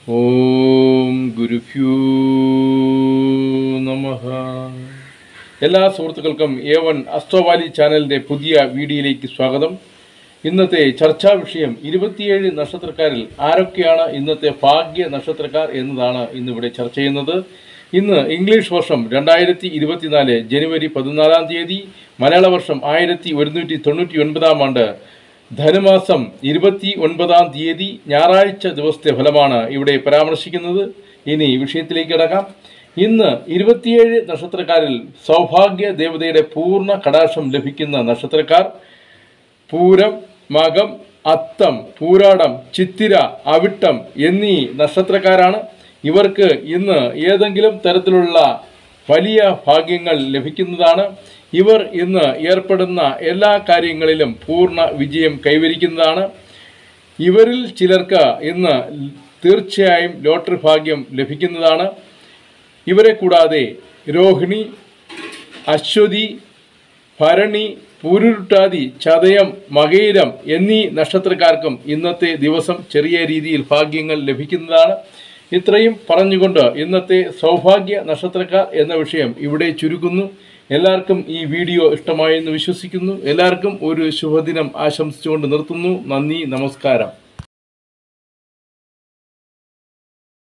ഓം ഗുരുഭ്യോ നമ എല്ലാ സുഹൃത്തുക്കൾക്കും എ വൺ അസ്ട്രോവാലി ചാനലിൻ്റെ പുതിയ വീഡിയോയിലേക്ക് സ്വാഗതം ഇന്നത്തെ ചർച്ചാ വിഷയം ഇരുപത്തിയേഴ് നക്ഷത്രക്കാരിൽ ആരൊക്കെയാണ് ഇന്നത്തെ ഭാഗ്യ നക്ഷത്രക്കാർ എന്നതാണ് ഇന്നിവിടെ ചർച്ച ചെയ്യുന്നത് ഇന്ന് ഇംഗ്ലീഷ് വർഷം രണ്ടായിരത്തി ഇരുപത്തിനാല് ജനുവരി പതിനാലാം തീയതി മലയാള വർഷം ആയിരത്തി ഒരുന്നൂറ്റി തൊണ്ണൂറ്റി ഒൻപതാം ആണ്ട് ധനുമാസം ഇരുപത്തി ഒൻപതാം തീയതി ഞായറാഴ്ച ദിവസത്തെ ഫലമാണ് ഇവിടെ പരാമർശിക്കുന്നത് ഇനി വിഷയത്തിലേക്ക് കിടക്കാം ഇന്ന് ഇരുപത്തിയേഴ് നക്ഷത്രക്കാരിൽ സൗഭാഗ്യ ദേവതയുടെ പൂർണ്ണ കടാക്ഷം ലഭിക്കുന്ന നക്ഷത്രക്കാർ പൂരം മകം അത്തം പൂരാടം ചിത്തിര അവിട്ടം എന്നീ നക്ഷത്രക്കാരാണ് ഇവർക്ക് ഇന്ന് ഏതെങ്കിലും തരത്തിലുള്ള വലിയ ഭാഗ്യങ്ങൾ ലഭിക്കുന്നതാണ് ഇവർ ഇന്ന് ഏർപ്പെടുന്ന എല്ലാ കാര്യങ്ങളിലും പൂർണ്ണ വിജയം കൈവരിക്കുന്നതാണ് ഇവരിൽ ചിലർക്ക് ഇന്ന് തീർച്ചയായും ലോട്ടറി ഭാഗ്യം ലഭിക്കുന്നതാണ് ഇവരെ കൂടാതെ രോഹിണി അശ്വതി ഭരണി പൂരുരുട്ടാതി ചതയം മകയിരം എന്നീ നക്ഷത്രക്കാർക്കും ഇന്നത്തെ ദിവസം ചെറിയ രീതിയിൽ ഭാഗ്യങ്ങൾ ലഭിക്കുന്നതാണ് ഇത്രയും പറഞ്ഞുകൊണ്ട് ഇന്നത്തെ സൗഭാഗ്യ നക്ഷത്രക്കാർ എന്ന വിഷയം ഇവിടെ ചുരുക്കുന്നു എല്ലാവർക്കും ഈ വീഡിയോ ഇഷ്ടമായെന്ന് വിശ്വസിക്കുന്നു എല്ലാവർക്കും ഒരു ശുഭദിനം ആശംസിച്ചുകൊണ്ട് നിർത്തുന്നു നന്ദി നമസ്കാരം